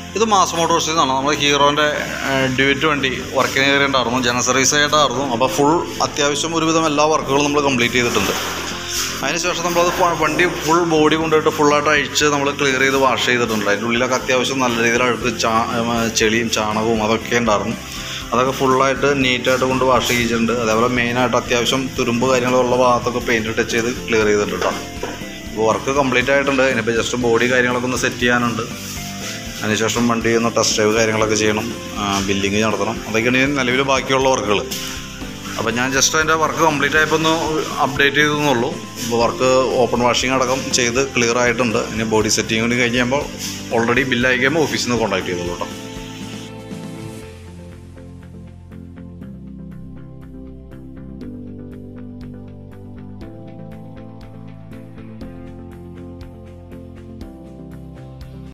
ഇത് മാസ് മോട്ടോഴ്സിൽ നിന്നാണ് നമ്മൾ ഹീറോൻ്റെ ഡ്യൂറ്റ് വണ്ടി വർക്കിന് കയറിയിട്ടുണ്ടായിരുന്നു ജന സർവീസ് ആയിട്ടായിരുന്നു അപ്പോൾ ഫുൾ അത്യാവശ്യം ഒരുവിധം എല്ലാ വർക്കുകളും നമ്മൾ കംപ്ലീറ്റ് ചെയ്തിട്ടുണ്ട് അതിനുശേഷം നമ്മളത് ഫ- വണ്ടി ഫുൾ ബോഡി കൊണ്ടുപോയിട്ട് ഫുള്ളായിട്ട് അഴിച്ച് നമ്മൾ ക്ലിയർ ചെയ്ത് വാഷ് ചെയ്തിട്ടുണ്ട് അതിൻ്റെ ഉള്ളിലൊക്കെ അത്യാവശ്യം നല്ല രീതിയിൽ അഴുക്ക് ചാ ഉം, ചെളിയും ചാണകവും അതൊക്കെ ഉണ്ടായിരുന്നു അതൊക്കെ ഫുള്ളായിട്ട് നീറ്റായിട്ട് കൊണ്ട് വാഷ് ചെയ്യിച്ചിട്ടുണ്ട് അതേപോലെ മെയിനായിട്ട് അത്യാവശ്യം തുരുമ്പ് കാര്യങ്ങളുള്ള ഭാഗത്തൊക്കെ പെയിൻറ്റ് ടച്ച് ചെയ്ത് ക്ലിയർ ചെയ്തിട്ടുണ്ട് കേട്ടോ അപ്പോൾ വർക്ക് കംപ്ലീറ്റ് ആയിട്ടുണ്ട് ഇനിയിപ്പോൾ ജസ്റ്റ് ബോഡി കാര്യങ്ങളൊക്കെ ഒന്ന് സെറ്റ് ചെയ്യാനുണ്ട് അതിനുശേഷം വണ്ടി ഒന്ന് ടെസ്റ്റ് ഡ്രൈവ് കാര്യങ്ങളൊക്കെ ചെയ്യണം ബില്ലിങ് നടത്തണം അതൊക്കെയാണ് ഇനി നിലവിൽ ബാക്കിയുള്ള വർക്കുകൾ അപ്പോൾ ഞാൻ ജസ്റ്റ് അതിൻ്റെ വർക്ക് കംപ്ലീറ്റ് ആയപ്പോൾ ഒന്ന് അപ്ഡേറ്റ് ചെയ്തെന്നുള്ളൂ ഇപ്പോൾ വർക്ക് ഓപ്പൺ വാഷിംഗ് അടക്കം ചെയ്ത് ക്ലിയർ ആയിട്ടുണ്ട് ഇനി ബോഡി സെറ്റിംഗ് കൂടി കഴിഞ്ഞ് കഴിയുമ്പോൾ ഓൾറെഡി ബില്ല് അയക്കുമ്പോൾ ഓഫീസിൽ നിന്ന് കോൺടാക്ട് ചെയ്തോളൂ കേട്ടോ